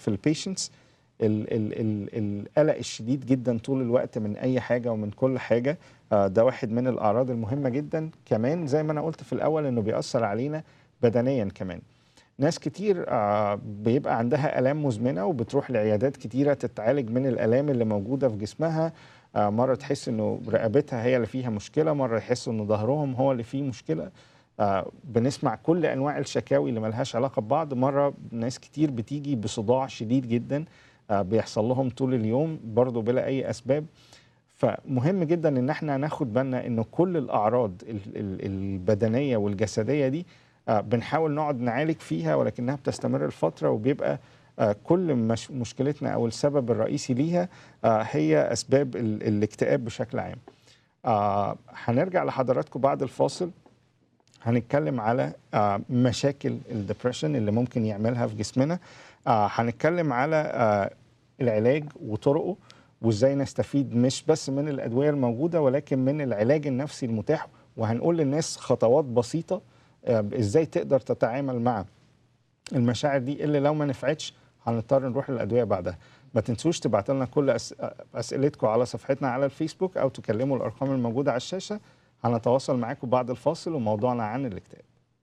في البيشنتس ال ال ال القلق الشديد جدا طول الوقت من اي حاجه ومن كل حاجه آه، ده واحد من الاعراض المهمه جدا كمان زي ما انا قلت في الاول انه بيأثر علينا بدنيا كمان ناس كتير آه، بيبقى عندها الام مزمنه وبتروح لعيادات كتيره تتعالج من الالام اللي موجوده في جسمها آه، مره تحس انه رقبتها هي اللي فيها مشكله مره يحسوا ان ظهرهم هو اللي فيه مشكله آه، بنسمع كل انواع الشكاوي اللي ملهاش علاقه ببعض مره ناس كتير بتيجي بصداع شديد جدا آه، بيحصل لهم طول اليوم برضه بلا اي اسباب فمهم جدا ان احنا ناخد بالنا انه كل الاعراض ال- ال- البدنيه والجسديه دي آه، بنحاول نقعد نعالج فيها ولكنها بتستمر الفتره وبيبقى آه، كل مش مشكلتنا او السبب الرئيسي ليها آه، هي اسباب ال- الاكتئاب بشكل عام. آه، هنرجع لحضراتكم بعد الفاصل هنتكلم على آه، مشاكل الدبريشن اللي ممكن يعملها في جسمنا آه، هنتكلم على آه، العلاج وطرقه وازاي نستفيد مش بس من الادويه الموجوده ولكن من العلاج النفسي المتاح وهنقول للناس خطوات بسيطه آه، ازاي تقدر تتعامل مع المشاعر دي اللي لو ما نفعتش هنضطر نروح للادويه بعدها ما تنسوش تبعتوا لنا كل أس... اسئلتكم على صفحتنا على الفيسبوك او تكلموا الارقام الموجوده على الشاشه هنتواصل معاكم بعد الفاصل وموضوعنا عن الاكتئاب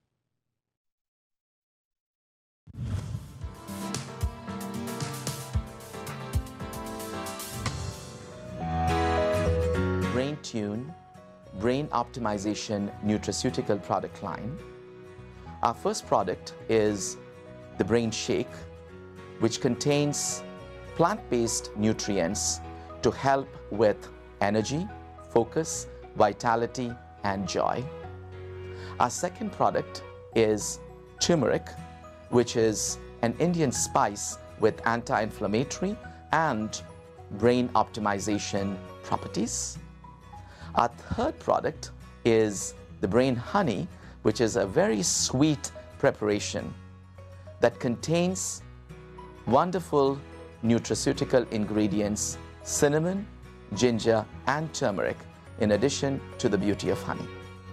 Brain Tune Brain Optimization Nutraceutical product line. Our first product is the Brain Shake, which contains plant based nutrients to help with energy, focus, vitality, and joy. Our second product is turmeric, which is an Indian spice with anti inflammatory and brain optimization properties. Our third product is the brain honey, which is a very sweet preparation that contains wonderful nutraceutical ingredients cinnamon, ginger, and turmeric, in addition to the beauty of honey.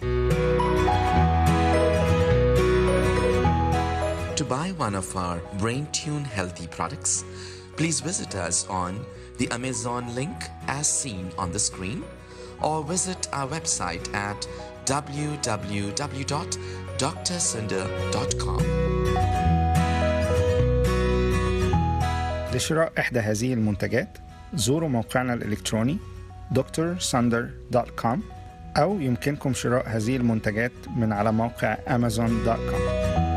To buy one of our Brain Tune healthy products, please visit us on the Amazon link as seen on the screen or visit our website at www.drsunder.com. لشراء إحدى هذه المنتجات زوروا موقعنا الإلكتروني drsunder.com أو يمكنكم شراء هذه المنتجات من على موقع amazon.com